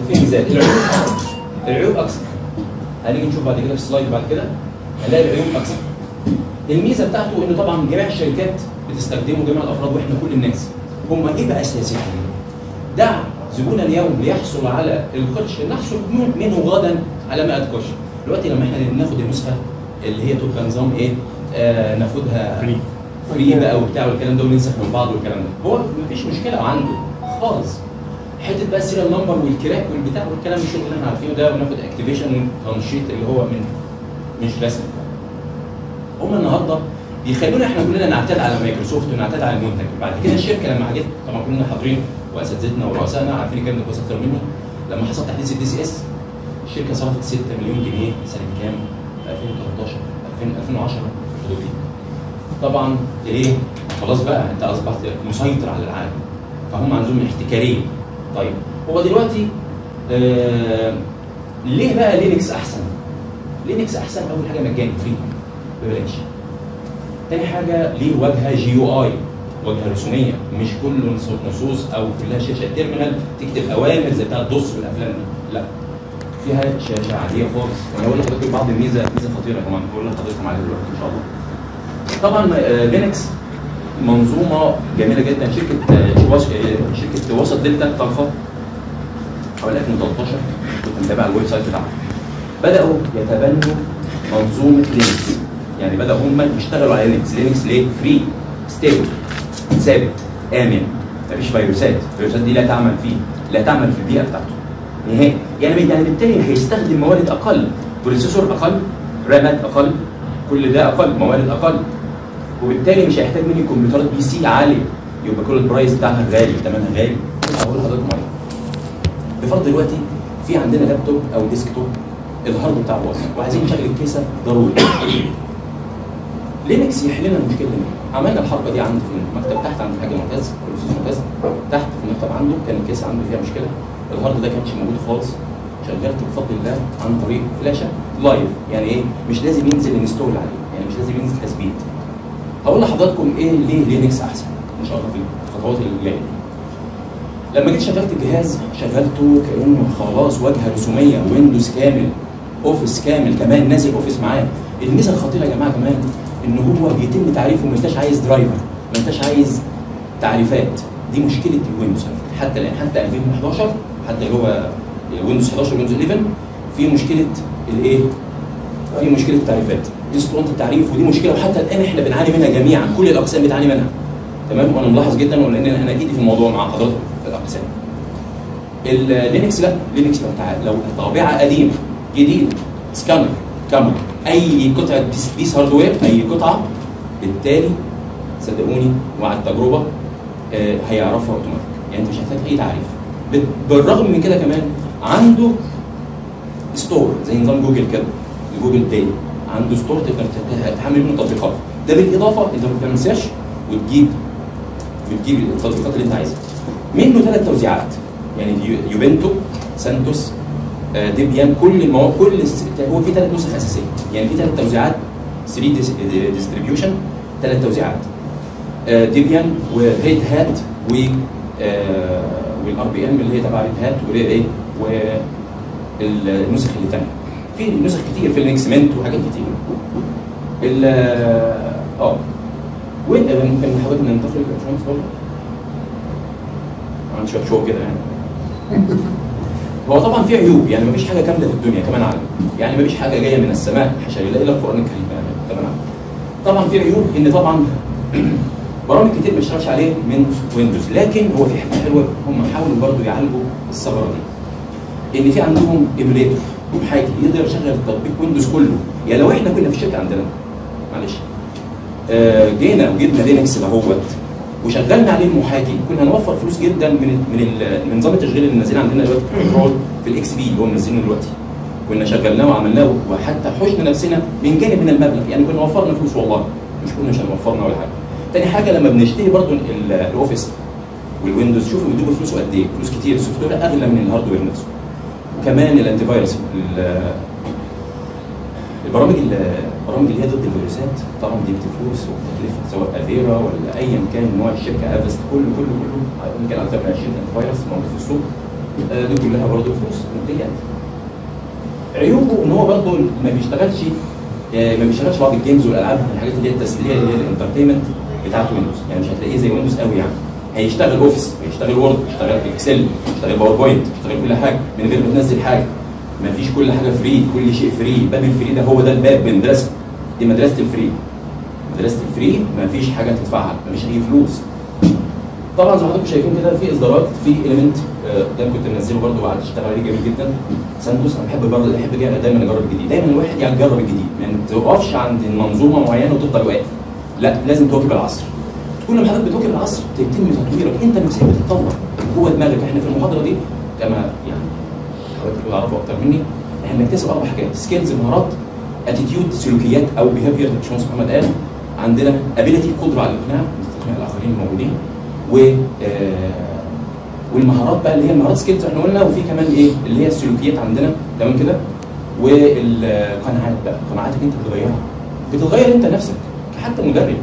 وفي ميزات العيوب العيوب اكثر هنيجي نشوف بعد كده في السلايد بعد كده هنلاقي العيوب اكثر الميزه بتاعته انه طبعا جميع الشركات بتستخدمه جميع الافراد واحنا كل الناس هم ايه بقى اساسيتهم؟ دع زبون اليوم ليحصل على القرش نحصل منه غدا على 100 قرش دلوقتي لما احنا ناخد النسخه اللي هي تبقى نظام ايه آه ناخدها فري. فري بقى وبتاع والكلام ده وننسخ من بعض والكلام ده هو مفيش مشكله عنده خالص حته بقى السيريال نمبر والكراك والبتاع والكلام الشغل اللي احنا عارفينه ده وناخد اكتيفيشن وتنشيط اللي هو من مش رسمي هم النهارده بيخلونا احنا كلنا نعتاد على مايكروسوفت ونعتاد على المنتج بعد كده الشركه لما جت طبعا كلنا حاضرين واساتذتنا ورؤسائنا عارفين الكلام ده كويس اكتر مني لما حصل تحديث الدي سي اس الشركه صرفت 6 مليون جنيه سنه كام؟ 2013 2000 2010 في الحدود دي طبعا ليه؟ خلاص بقى انت اصبحت مسيطر على العالم فهم عندهم احتكاريه طيب هو دلوقتي آه ليه بقى لينكس احسن؟ لينكس احسن اول حاجه مجاني فري ببلاش تاني حاجه ليه واجهه جي يو اي واجهه رسوميه مش كله نص- نصوص او كلها شاشه تيرمينال تكتب اوامر زي بتاع الدوس والافلام دي لا فيها شاشه عاديه خالص وانا اقول لحضرتك بعض الميزه ميزه خطيره كمان بقول لحضرتك عليها دلوقتي ان شاء الله طبعا آه، لينكس منظومه جميله جدا شركه آه، وس- آه، شركه وسط دلتا طلخه حوالي 2013 كنت متابع الويب سايت بتاعهم بداوا يتبنوا منظومه لينكس يعني بداوا هم يشتغلوا على لينكس لينكس ليه فري ستيبل ثابت امن مفيش فيروسات الفيروسات دي لا تعمل فيه لا تعمل في البيئه بتاعته نهائي يعني يعني بالتالي هيستخدم موارد اقل بروسيسور اقل رامات اقل كل ده اقل موارد اقل وبالتالي مش هيحتاج مني كمبيوترات بي سي عاليه يبقى كل البرايس بتاعها غالي ثمنها غالي هقول لحضرتك مره بفرض دلوقتي في عندنا لابتوب او ديسكتوب الهارد بتاعه باظ وعايزين نشغل الكيسه ضروري لينكس يحل لنا المشكله دي عملنا الحركه دي عندي في المكتب تحت عند الحاج معتز الاستاذ معتز تحت في المكتب عنده كان الكيسه عنده فيها مشكله الهارد ده كانش موجود خالص شغلت بفضل الله عن طريق فلاشه لايف يعني ايه مش لازم ينزل انستول عليه يعني مش لازم ينزل تثبيت هقول لحضراتكم ايه ليه لينكس احسن ان شاء الله في الخطوات اللي جايه لما جيت شغلت الجهاز شغلته كانه خلاص واجهه رسوميه ويندوز كامل اوفيس كامل كمان نازل اوفيس معاه الميزه الخطيره يا جماعه كمان ان هو بيتم تعريفه ما انتش عايز درايفر ما انتش عايز تعريفات دي مشكله الويندوز على فكرة. حتى الان حتى 2011 حتى اللي هو ويندوز 11 ويندوز 11 في مشكله الايه؟ في مشكله التعريفات دي اسطوانه التعريف ودي مشكله وحتى الان احنا بنعاني منها جميعا كل الاقسام بتعاني منها تمام وانا ملاحظ جدا ولان انا ايدي في الموضوع مع حضراتكم في الاقسام اللينكس لا لينكس لو تع... لو طابعه قديمه جديد سكانر كاميرا اي قطعه بيس, بيس هاردوير اي قطعه بالتالي صدقوني ومع التجربه آه هيعرفها اوتوماتيك يعني انت مش هتحتاج اي تعريف بال- بالرغم من كده كمان عنده ستور زي نظام جوجل كده جوجل بلاي عنده ستور تقدر تت- تحمل منه تطبيقات ده بالاضافه انت بتعمل سيرش وتجيب بتجيب التطبيقات اللي انت عايزها منه ثلاث توزيعات يعني يو- يوبنتو سانتوس آه، ديبيان كل المواقع كل الس- هو في ثلاث نسخ اساسيه يعني في ثلاث توزيعات 3 ديستريبيوشن ثلاث توزيعات آه، ديبيان وريد هات و والار بي ام اللي هي تبع ريد هات وايه والنسخ اللي ثانيه في نسخ كتير في لينكس منت وحاجات كتير ال اه وين ممكن حضرتك ننتقل يا باشمهندس برضه؟ عن شويه شويه كده يعني هو طبعا في عيوب يعني مفيش حاجه كامله في الدنيا كمان عالم يعني مفيش حاجه جايه من السماء حاشا لله الا القران الكريم يعني كمان عالم طبعا في عيوب ان طبعا برامج كتير ما بيشتغلش عليه من ويندوز لكن هو في حاجه حلوه هم حاولوا برضو يعالجوا الثغره دي ان في عندهم ايميليتور محاكي يقدر يشغل تطبيق ويندوز كله يعني لو احنا كنا في الشركه عندنا معلش آه، جينا وجبنا لينكس دهوت وشغلنا عليه المحاكي كنا هنوفر فلوس جدا من من ال- من نظام التشغيل اللي نازلين عندنا دلوقتي في كنترول في الاكس بي اللي هو منزلينه دلوقتي كنا شغلناه وعملناه وحتى حشنا نفسنا من جانب من المبلغ يعني كنا وفرنا فلوس والله مش كنا عشان وفرنا ولا حاجه تاني حاجه لما بنشتري برضو ال- الاوفيس والويندوز شوفوا بيدوبوا فلوسه قد ايه فلوس كتير السوفت وير اغلى من الهاردوير نفسه وكمان الانتي فيروس ال- البرامج ال- البرامج اللي هي ضد الفيروسات طبعا دي بتفلوس وبتكلفه سواء افيرا ولا ايا كان نوع الشركه افست كله كله كله يمكن اكثر من 20 انتي فيروس موجود في السوق آه، دي كلها برضه فلوس منتجات عيوبه ان هو برضه ما بيشتغلش آه، ما بيشتغلش بعض الجيمز والالعاب الحاجات اللي هي التسليه اللي هي الانترتينمنت بتاعت ويندوز يعني مش هتلاقيه زي ويندوز قوي يعني هيشتغل اوفيس هيشتغل وورد هيشتغل اكسل هيشتغل باوربوينت هيشتغل كل حاجه من غير ما تنزل حاجه ما فيش كل حاجه فري كل شيء فري باب الفري ده هو ده الباب مدرسه دي مدرسه الفري مدرسه الفري ما فيش حاجه تدفعها ما فيش اي فلوس طبعا زي ما حضراتكم شايفين كده في اصدارات في اليمنت ده كنت منزله برده وقعدت اشتغل عليه جميل جدا ساندوس انا بحب برضه بحب جا- دايما اجرب الجديد دايما الواحد يعني يجرب الجديد ما يعني تقفش عند منظومه معينه وتفضل واقف لا لازم تواكب العصر كل ما حضرتك بتواكب العصر تتم تطويرك انت نفسك بتتطور جوه دماغك احنا في المحاضره دي كما يعني حضرتك تعرفوا اكتر مني احنا بنكتسب اربع حاجات سكيلز مهارات اتيتيود سلوكيات او بيهافير باشمهندس محمد قال عندنا ابيلتي قدره على الاقناع استقناع الاخرين الموجودين و آه، والمهارات بقى اللي هي المهارات سكيلز احنا قلنا وفي كمان ايه اللي هي السلوكيات عندنا تمام كده والقناعات بقى قناعاتك انت بتغيرها بتتغير انت نفسك حتى مدرب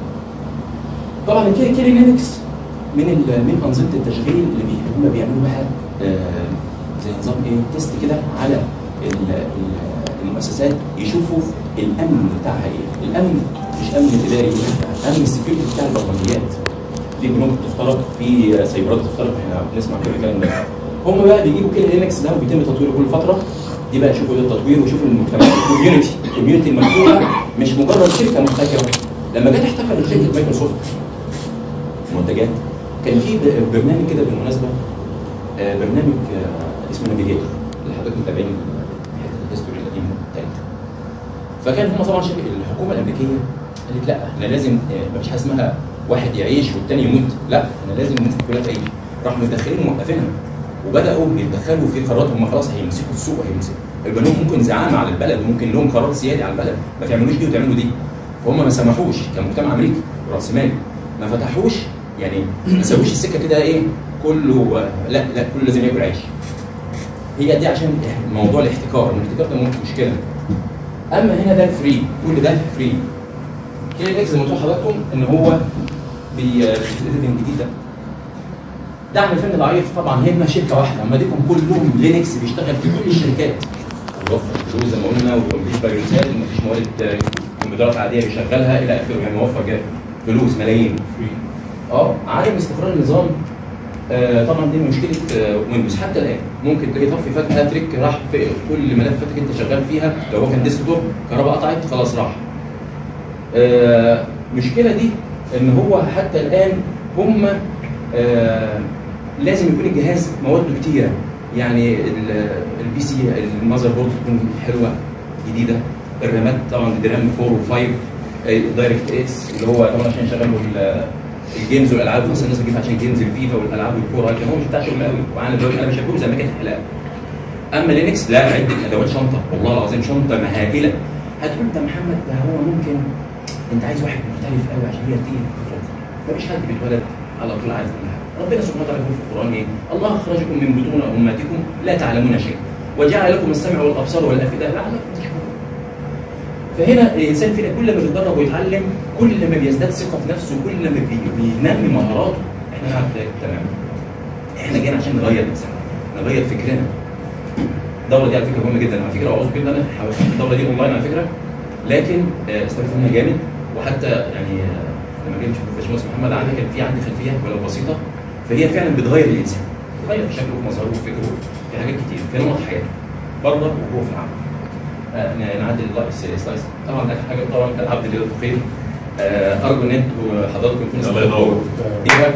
طبعا الكي كي لينكس من ال- من انظمه التشغيل اللي بي- هم بيعملوا بها آه، زي نظام ايه تيست كده على ال- ال- المؤسسات يشوفوا الامن بتاعها ايه الامن مش امن اداري لا، امن السكيورتي بتاع البرمجيات في بنوك بتخترق في سايبرات بتخترق احنا بنسمع كل الكلام ده هم بقى بيجيبوا كده لينكس ده وبيتم تطويره كل فتره دي بقى شوفوا ايه التطوير وشوفوا المجتمعات الكوميونتي الكوميونتي المفتوحه مش مجرد شركه محتكره لما جت احتكرت شركه مايكروسوفت منتجات كان في ب- برنامج كده بالمناسبه آه، برنامج آه، اسمه نافيجيتور اللي حضرتك متابعين حته الهيستوري القديم بتاعتها فكان هم طبعا شركه الحكومه الامريكيه قالت لا احنا لازم آه، مفيش حاجه اسمها واحد يعيش والتاني يموت لا احنا لازم الناس دي كلها تعيش راحوا متدخلين وموقفينها وبداوا يتدخلوا في قرارات هم خلاص هيمسكوا السوق هيمسكوا يبقى لهم ممكن زعامه على البلد ممكن لهم قرار سيادي على البلد ما تعملوش دي وتعملوا دي فهم ما سمحوش كمجتمع امريكي راس مالي ما فتحوش يعني ما سووش السكه كده ايه كله آه، لا لا كله لازم ياكل عيش هي دي عشان موضوع الاحتكار الاحتكار ده ممكن مشكله اما هنا ده فري كل ده فري كده لينكس زي ما قلت لحضراتكم ان هو بي- بيستخدم جديد ده دعم الفن ضعيف طبعا هنا شركه واحده اما ديكم كلهم لينكس بيشتغل في كل الشركات بيوفر فلوس زي ما قلنا ومفيش فيروسات ومفيش موارد آه، كمبيوترات عاديه بيشغلها الى اخره يعني موفر جدا فلوس ملايين اه عدم استقرار النظام آه طبعا دي مشكله آه ويندوز حتى الان ممكن تلاقي طفي فجاه تريك راح في كل ملفاتك انت شغال فيها لو هو كان ديسك توب كهرباء قطعت خلاص راح آه مشكله دي ان هو حتى الان هم آه لازم يكون الجهاز مواده كتيره يعني ال- البي سي المذر بورد تكون حلوه جديده الرامات طبعا دي رام 4 و5 دايركت اكس اللي هو طبعا عشان يشغلوا ال- الجيمز والالعاب خاصه الناس بتجيب عشان جيمز الفيفا والالعاب والكوره لكن هو مش بتاع شغل قوي وانا دلوقتي انا بشبهه زي ما كانت حلاقه اما لينكس لا عده ادوات شنطه والله العظيم شنطه مهائله هتقول ده محمد ده هو ممكن انت عايز واحد مختلف قوي عشان هي تيجي مفيش حد بيتولد على طول عارف كل حاجه ربنا سبحانه وتعالى يقول في القران ايه الله اخرجكم من بطون امهاتكم لا تعلمون شيئا وجعل لكم السمع والابصار والافئده لعلكم تشكرون فهنا الانسان فينا كل ما بيتدرب ويتعلم كل ما بيزداد ثقه في نفسه كل ما بي- بينمي مهاراته احنا نلعب تمام احنا جايين عشان نغير نفسنا نغير فكرنا الدوره دي على فكره مهمه جدا على فكره واعوذ بالله انا حاولت الدوره دي اونلاين على فكره لكن آه، استفدت منها جامد وحتى يعني آه، لما جيت اشوف باشمهندس محمد عنها كان في عندي خلفيه ولو بسيطه فهي فعلا بتغير الانسان بتغير في شكله وفي مظهره وفي فكره في حاجات كتير في نمط حياته بره وهو في العمل آه، ن- نعدل اللايس سلايس طبعا ده حاجه طبعا كان عبد الله الفقير آه، ارجو ان انتوا حضراتكم تكونوا الله ينور. دي بقى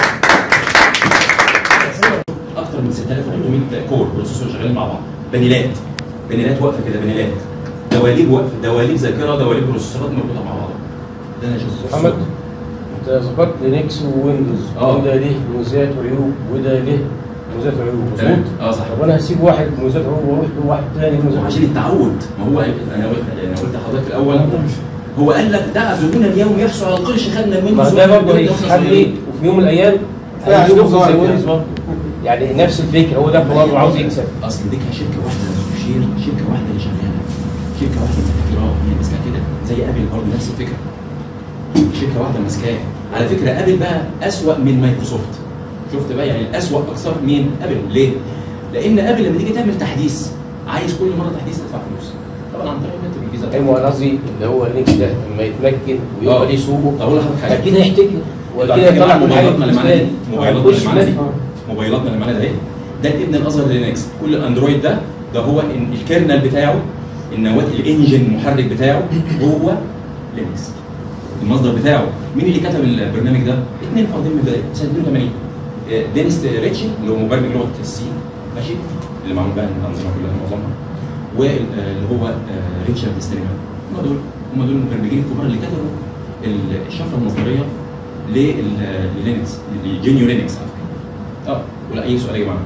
اكتر من 6800 كور بروسيسور شغالين مع بعض بانيلات بانيلات واقفه كده بانيلات دواليب واقفه دواليب ذاكره دواليب بروسيسورات مربوطه مع بعض ده انا شفته محمد انت ذكرت لينكس وويندوز اه. وده ليه مميزات وعيوب وده ليه مميزات وعيوب تمام. مظبوط؟ اه صح طب انا هسيب واحد مميزات وعيوب واروح لواحد تاني مميزات عشان وعيوب التعود ما هو انا قلت انا قلت لحضرتك في الاول هو قال لك دع زبون اليوم يحصل على القرش خدنا ما الويندوز ده برضه والويندوز هيخلي وفي يوم من الايام فيها هيجيبه عيوب ظاهرة زي يعني. ويندوز برضه يعني نفس الفكره هو ده برضه عاوز يكسب اصل دي كانت شركه واحده شير شركه واحده اللي شغاله شركه واحده متفكراه هي ماسكه كده زي ابل برضه نفس الفكره شركه واحده ماسكاه على فكره ابل بقى اسوأ من مايكروسوفت شفت بقى يعني الاسوأ اكثر مين ابل ليه لان ابل لما تيجي تعمل تحديث عايز كل مره تحديث تدفع فلوس طبعا عن طريق النت بالفيزا ايوه انا قصدي اللي هو لينكس ده لما يتمكن ويبقى آه. ليه سوقه طب اقول لحضرتك حاجه اكيد هيحتكر طب واكيد كده هيطلع معانا كل حاجه موبايلاتنا اللي معانا دي موبايلاتنا هيخش اللي معانا دي شمال. موبايلاتنا اللي معانا ده اهي ده الابن الاصغر للينكس كل اندرويد ده ده هو إن الكيرنل بتاعه النواه الانجن المحرك بتاعه هو لينكس المصدر بتاعه مين اللي كتب البرنامج ده؟ اثنين فردين من بدايه سنه 82 آه، دينيس ريتشي اللي هو مبرمج لغه السي ماشي اللي معمول بقى الانظمه كلها معظمها واللي هو آه، ريتشارد ستينمان هم دول هم دول المبرمجين الكبار اللي كتبوا ال- الشفره المصدريه لل- للينكس لجينيو لينكس على فكره اه ولا اي سؤال يا جماعه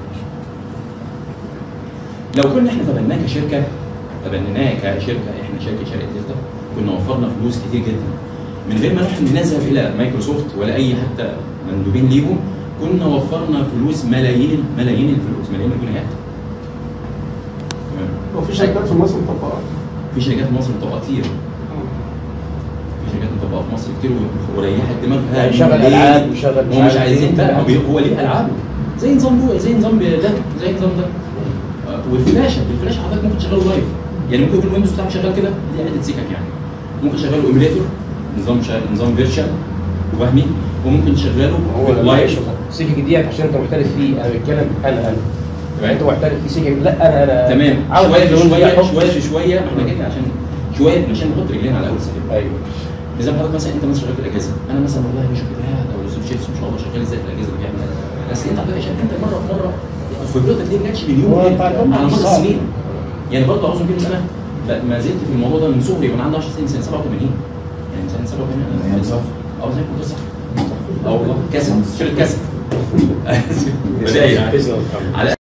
لو كنا احنا تبناه كشركه تبنيناه كشركه احنا شركه شركه دلتا كنا وفرنا فلوس كتير جدا من غير ما نحن نذهب الى مايكروسوفت ولا اي حتى مندوبين ليهم كنا وفرنا فلوس ملايين ملايين الفلوس ملايين الجنيهات تمام وفي شركات في مصر مطبقه في شركات في مصر مطبقه كتير في شركات مطبقه في مصر كتير وريحت دماغها يعني يشغل ليه؟ العاب ويشغل مش هو مش عارف عايزين إيه. بقى هو بي- هو ليه العابه زي نظام دو زي نظام ده زي نظام ده آه، والفلاشه الفلاشه حضرتك ممكن تشغله لايف يعني ممكن يكون الويندوز بتاعك شغال كده دي عده سكك يعني ممكن تشغله ايميليتور نظام شغال نظام فيرشن وهمي وممكن تشغله هو لما لايف يشوف السكك ديت عشان انت محترف فيه انا بتكلم انا انا تمام. انت محترف في سكك لا انا انا تمام عاوز شويه أدخل شويه فيها حب. شويه شويه احنا كده عشان شويه عشان نحط رجلينا على اول سلم ايوه زي ما حضرتك مثلا انت مثلا شغال في الاجهزه انا مثلا والله مش قاعد او الاستاذ شيبس ما شاء الله شغال ازاي في الاجهزه اللي بيعمل بس انت عندك عشان انت مره في مره خبرتك دي ما جاتش من يوم هو وليلة، بتاع الأم على مر صعب. السنين يعني برضه عاوز اقول ان انا ب- ما زلت في الموضوع ده من صغري وانا عندي 10 سنين سنه 87 يعني سنه 87 انا صح. اه زي ما كنت صح اه والله كاسيت شريط كاسيت بدايه يعني. حفظنا والحمد. على